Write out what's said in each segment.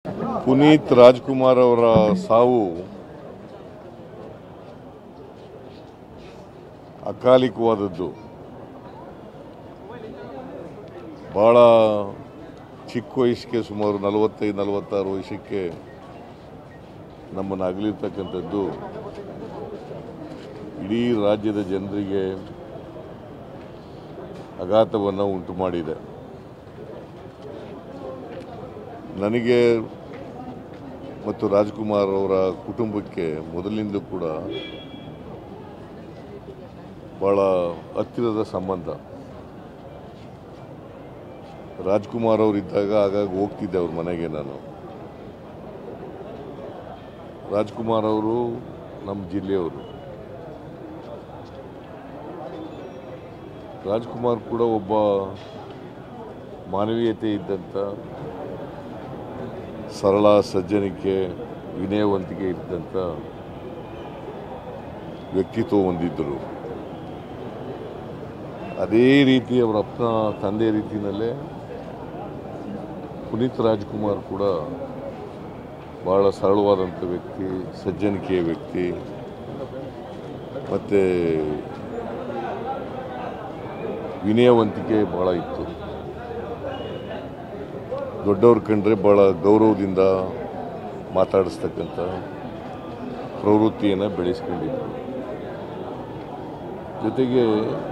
ಪುನೀತ್ ರಾಜ್ಕುಮಾರ್ ಅವರ ಸಾವು ಅಕಾಲಿಕವಾದದ್ದು ಭಾಳ ಚಿಕ್ಕ ವಯಸ್ಸಿಗೆ ಸುಮಾರು ನಲವತ್ತೈದು ನಲವತ್ತಾರು ವಯಸ್ಸಕ್ಕೆ ನಮ್ಮನ್ನು ಅಗಲಿರ್ತಕ್ಕಂಥದ್ದು ಇಡೀ ರಾಜ್ಯದ ಜನರಿಗೆ ಆಘಾತವನ್ನು ಉಂಟು ಮಾಡಿದೆ ನನಗೆ ಮತ್ತು ರಾಜ್ಕುಮಾರ್ ಅವರ ಕುಟುಂಬಕ್ಕೆ ಮೊದಲಿನಿಂದ ಕೂಡ ಭಾಳ ಹತ್ತಿರದ ಸಂಬಂಧ ರಾಜ್ಕುಮಾರ್ ಅವರಿದ್ದಾಗ ಆಗಾಗ ಹೋಗ್ತಿದ್ದೆ ಅವ್ರ ಮನೆಗೆ ನಾನು ರಾಜ್ಕುಮಾರ್ ಅವರು ನಮ್ಮ ಜಿಲ್ಲೆಯವರು ರಾಜ್ಕುಮಾರ್ ಕೂಡ ಒಬ್ಬ ಮಾನವೀಯತೆ ಇದ್ದಂಥ ಸರಳ ಸಜ್ಜನಿಕೆ ವಿನಯವಂತಿಕೆ ಇದ್ದಂಥ ವ್ಯಕ್ತಿತ್ವ ಹೊಂದಿದ್ದರು ಅದೇ ರೀತಿ ಅವರ ಅಪ್ಪನ ತಂದೆ ರೀತಿಯಲ್ಲೇ ಪುನೀತ್ ರಾಜ್ಕುಮಾರ್ ಕೂಡ ಭಾಳ ಸರಳವಾದಂಥ ವ್ಯಕ್ತಿ ಸಜ್ಜನಿಕೆಯ ವ್ಯಕ್ತಿ ಮತ್ತು ವಿನಯವಂತಿಕೆ ಭಾಳ ಇತ್ತು ದೊಡ್ಡವ್ರು ಕಂಡ್ರೆ ಭಾಳ ಗೌರವದಿಂದ ಮಾತಾಡಿಸ್ತಕ್ಕಂಥ ಪ್ರವೃತ್ತಿಯನ್ನು ಬೆಳೆಸ್ಕೊಂಡಿದ್ರು ಜೊತೆಗೆ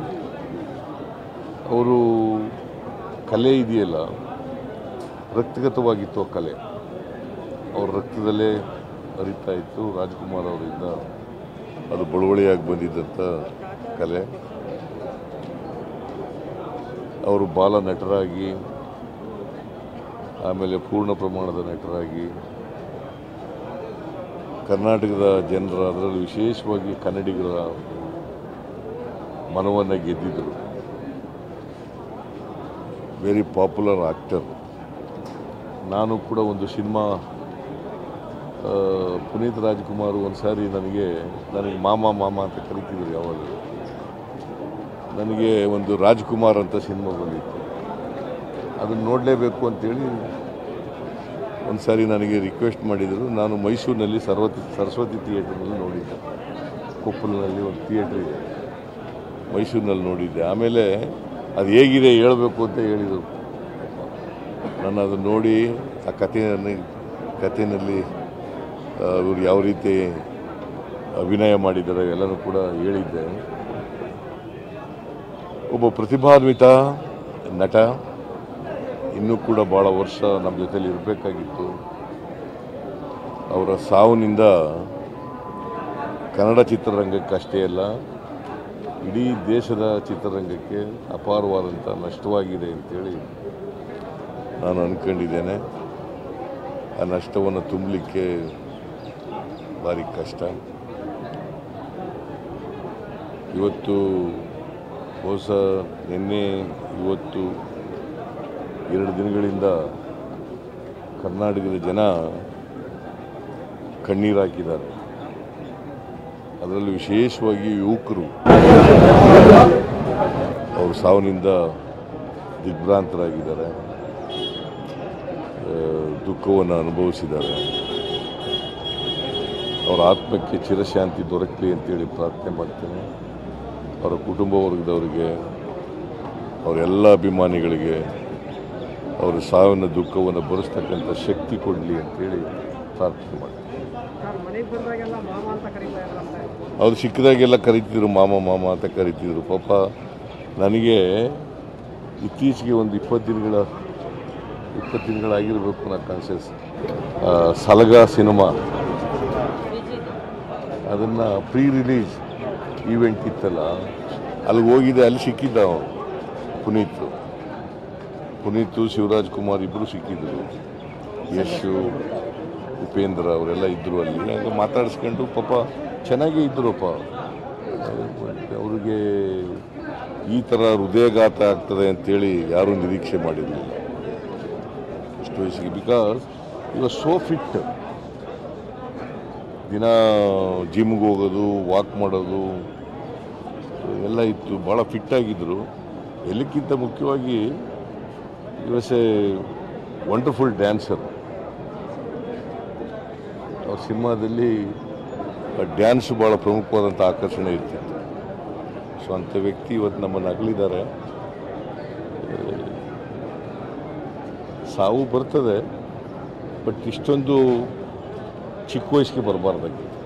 ಅವರು ಕಲೆ ಇದೆಯಲ್ಲ ರಕ್ತಗತವಾಗಿತ್ತು ಆ ಕಲೆ ಅವ್ರ ರಕ್ತದಲ್ಲೇ ಹರಿತಾ ಇತ್ತು ರಾಜ್ಕುಮಾರ್ ಅವರಿಂದ ಅದು ಬಳುವಳಿಯಾಗಿ ಬಂದಿದ್ದಂಥ ಕಲೆ ಅವರು ಬಾಲ ನಟರಾಗಿ ಆಮೇಲೆ ಪೂರ್ಣ ಪ್ರಮಾಣದ ನಟರಾಗಿ ಕರ್ನಾಟಕದ ಜನರ ಅದರಲ್ಲಿ ವಿಶೇಷವಾಗಿ ಕನ್ನಡಿಗರ ಮನವನ್ನು ಗೆದ್ದಿದ್ದರು ವೆರಿ ಪಾಪ್ಯುಲರ್ ಆಕ್ಟರ್ ನಾನು ಕೂಡ ಒಂದು ಸಿನಿಮಾ ಆ, ಪುನೀತ್ ರಾಜ್ಕುಮಾರ್ ಒಂದು ಸಾರಿ ನನಗೆ ನನಗೆ ಮಾಮ ಮಾಮ ಅಂತ ಕರಿತಿದ್ರು ಯಾವಾಗ ನನಗೆ ಒಂದು ರಾಜ್ಕುಮಾರ್ ಅಂತ ಸಿನಿಮಾ ಬಂದಿತ್ತು ಅದನ್ನು ನೋಡಲೇಬೇಕು ಅಂತೇಳಿ ಒಂದು ಸಾರಿ ನನಗೆ ರಿಕ್ವೆಸ್ಟ್ ಮಾಡಿದರು ನಾನು ಮೈಸೂರಿನಲ್ಲಿ ಸರ್ವತಿ ಸರಸ್ವತಿ ಥಿಯೇಟರ್ನಲ್ಲಿ ನೋಡಿದ್ದೆ ಕೊಪ್ಪಲಿನಲ್ಲಿ ಒಂದು ಥಿಯೇಟ್ರ್ ಇದೆ ಮೈಸೂರಿನಲ್ಲಿ ನೋಡಿದ್ದೆ ಆಮೇಲೆ ಅದು ಹೇಗಿದೆ ಹೇಳಬೇಕು ಅಂತ ಹೇಳಿದರು ನಾನು ಅದನ್ನು ನೋಡಿ ಆ ಕಥೆಯನ್ನು ಕಥೆಯಲ್ಲಿ ಇವರು ಯಾವ ರೀತಿ ಅಭಿನಯ ಮಾಡಿದ್ದಾರೆ ಎಲ್ಲನೂ ಕೂಡ ಹೇಳಿದ್ದೆ ಒಬ್ಬ ಪ್ರತಿಭಾನ್ವಿತ ನಟ ಇನ್ನೂ ಕೂಡ ಭಾಳ ವರ್ಷ ನಮ್ಮ ಜೊತೆಲಿ ಇರಬೇಕಾಗಿತ್ತು ಅವರ ಸಾವಿನಿಂದ ಕನ್ನಡ ಚಿತ್ರರಂಗಕ್ಕಷ್ಟೇ ಅಲ್ಲ ಇಡೀ ದೇಶದ ಚಿತ್ರರಂಗಕ್ಕೆ ಅಪಾರವಾದಂಥ ನಷ್ಟವಾಗಿದೆ ಅಂತೇಳಿ ನಾನು ಅಂದ್ಕೊಂಡಿದ್ದೇನೆ ಆ ನಷ್ಟವನ್ನು ತುಂಬಲಿಕ್ಕೆ ಭಾರಿ ಕಷ್ಟ ಇವತ್ತು ಹೊಸ ನಿನ್ನೆ ಇವತ್ತು ಎರಡು ದಿನಗಳಿಂದ ಕರ್ನಾಟಕದ ಜನ ಕಣ್ಣೀರು ಹಾಕಿದ್ದಾರೆ ಅದರಲ್ಲಿ ವಿಶೇಷವಾಗಿ ಯುವಕರು ಅವ್ರ ಸಾವಿನಿಂದ ದಿಗ್ಭ್ರಾಂತರಾಗಿದ್ದಾರೆ ಆ, ದುಃಖವನ್ನು ಅನುಭವಿಸಿದ್ದಾರೆ ಅವರ ಆತ್ಮಕ್ಕೆ ಚಿರಶಾಂತಿ ದೊರಕಲಿ ಅಂತೇಳಿ ಪ್ರಾರ್ಥನೆ ಮಾಡ್ತೇನೆ ಅವರ ಕುಟುಂಬ ವರ್ಗದವರಿಗೆ ಅವರೆಲ್ಲ ಅಭಿಮಾನಿಗಳಿಗೆ ಅವರ ಸಾವಿನ ದುಃಖವನ್ನು ಭರಿಸ್ತಕ್ಕಂಥ ಶಕ್ತಿ ಕೊಡಲಿ ಅಂತೇಳಿ ಪ್ರಾರ್ಥನೆ ಮಾಡ್ತೀನಿ ಸರ್ ಮನೆಗೆ ಬಂದಾಗೆಲ್ಲ ಮಾಮ ಅಂತ ಕರೀತಾ ಇದ್ರಂತೆ ಅವ್ರು ಸಿಕ್ಕಿದಾಗೆಲ್ಲ ಕರಿತಿದ್ರು ಮಾಮ ಮಾಮ ಅಂತ ಕರಿತಿದ್ರು ಪಾಪ ನನಗೆ ಇತ್ತೀಚೆಗೆ ಒಂದು ಇಪ್ಪತ್ತು ದಿನಗಳ ಇಪ್ಪತ್ತು ದಿನಗಳಾಗಿರಬೇಕು ನಾ ಕಾನ್ಷಿಯಸ್ ಸಲಗ ಸಿನಿಮಾ ಅದನ್ನು ಪ್ರೀ ರಿಲೀಸ್ ಈವೆಂಟ್ ಇತ್ತಲ್ಲ ಅಲ್ಲಿಗೆ ಹೋಗಿದ್ದೆ ಅಲ್ಲಿ ಸಿಕ್ಕಿದ್ದ ಅವನು ಪುನೀತ್ ಪುನೀತ್ ಶಿವರಾಜ್ ಕುಮಾರ್ ಇಬ್ಬರು ಸಿಕ್ಕಿದ್ರು ಯಶು ಉಪೇಂದ್ರ ಅವರೆಲ್ಲ ಇದ್ದರು ಅಲ್ಲಿ ಹಂಗೆ ಮಾತಾಡಿಸ್ಕೊಂಡು ಪಾಪ ಚೆನ್ನಾಗೇ ಇದ್ದರಪ್ಪ ಅವ್ರಿಗೆ ಈ ಥರ ಹೃದಯಘಾತ ಆಗ್ತದೆ ಅಂತೇಳಿ ಯಾರೂ ನಿರೀಕ್ಷೆ ಮಾಡಿರಲಿಲ್ಲ ಇಷ್ಟು ವಯಸ್ಸಿಗೆ ಬಿಕಾಸ್ ಇವಾಗ ಸೋ ಫಿಟ್ ದಿನ ಜಿಮ್ಗೆ ಹೋಗೋದು ವಾಕ್ ಮಾಡೋದು ಎಲ್ಲ ಇತ್ತು ಭಾಳ ಫಿಟ್ ಆಗಿದ್ದರು ಎಲ್ಲಕ್ಕಿಂತ ಮುಖ್ಯವಾಗಿ ವಾಸ್ ಎ ವಂಡರ್ಫುಲ್ ಡ್ಯಾನ್ಸರ್ ಅವ್ರ ಸಿನಿಮಾದಲ್ಲಿ ಡ್ಯಾನ್ಸ್ ಭಾಳ ಪ್ರಮುಖವಾದಂಥ ಆಕರ್ಷಣೆ ಇರ್ತಿತ್ತು ಸೊ ಅಂಥ ವ್ಯಕ್ತಿ ಇವತ್ತು ನಮ್ಮನ್ನು ಅಗಲಿದ್ದಾರೆ ಸಾವು ಬರ್ತದೆ ಬಟ್ ಇಷ್ಟೊಂದು ಚಿಕ್ಕ ವಯಸ್ಸಿಗೆ ಬರಬಾರ್ದಾಗಿತ್ತು